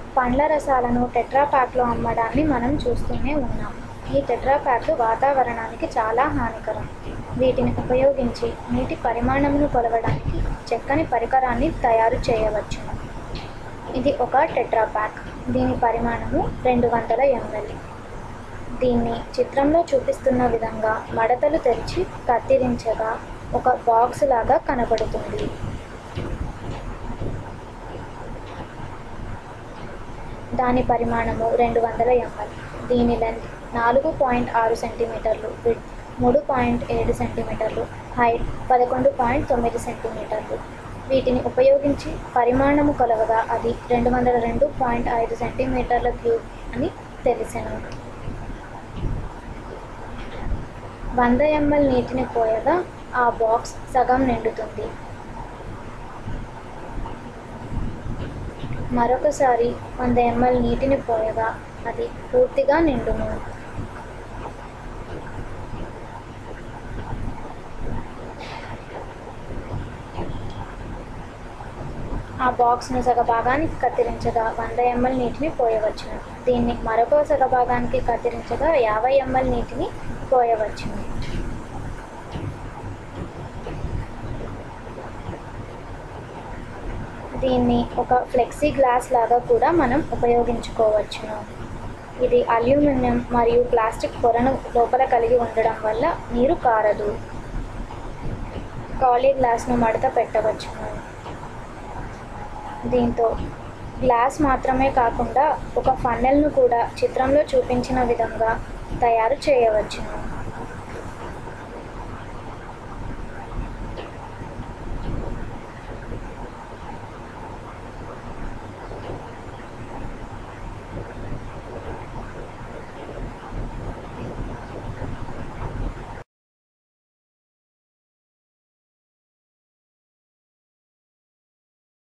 పండ్ల రసాలను టెట్రా ప్యాక్లో అమ్మడాన్ని మనం చూస్తూనే ఉన్నాం ఈ టెట్రా ప్యాక్లు వాతావరణానికి చాలా హానికరం వీటిని ఉపయోగించి నీటి పరిమాణమును కొలవడానికి చక్కని పరికరాన్ని తయారు చేయవచ్చు ఇది ఒక టెట్రా ప్యాక్ దీని పరిమాణము రెండు వందల ఎంఎల్ దీన్ని చిత్రంలో చూపిస్తున్న విధంగా మడతలు తెరిచి కత్తిరించగా ఒక బాక్స్ లాగా కనబడుతుంది దాని పరిమాణము రెండు వందల ఎంఎల్ దీని లెంత్ నాలుగు పాయింట్ ఆరు సెంటీమీటర్లు విడ్త్ మూడు పాయింట్ ఏడు సెంటీమీటర్లు హైట్ పదకొండు పాయింట్ తొమ్మిది సెంటీమీటర్లు వీటిని ఉపయోగించి పరిమాణము కొలవగా అది రెండు వందల రెండు పాయింట్ ఐదు సెంటీమీటర్ల క్యూబ్ అని తెలిసాను వంద ఎంఎల్ నీటిని పోయగా ఆ బాక్స్ సగం నిండుతుంది మరొకసారి వంద ఎంఎల్ నీటిని పోయగా అది పూర్తిగా నిండును ఆ బాక్స్ను సగ భాగానికి కత్తిరించగా వంద ఎంఎల్ నీటిని పోయవచ్చును దీన్ని మరొక సగ భాగానికి కత్తిరించగా యాభై ఎంఎల్ నీటిని పోయవచ్చును దీన్ని ఒక ఫ్లెక్సీ గ్లాస్ లాగా కూడా మనం ఉపయోగించుకోవచ్చును ఇది అల్యూమినియం మరియు ప్లాస్టిక్ పొరను లోపల కలిగి ఉండడం వల్ల నీరు కారదు ఖాళీ గ్లాస్ను మడత పెట్టవచ్చును దీంతో గ్లాస్ మాత్రమే కాకుండా ఒక ఫన్నెల్ను కూడా చిత్రంలో చూపించిన విధంగా తయారు చేయవచ్చును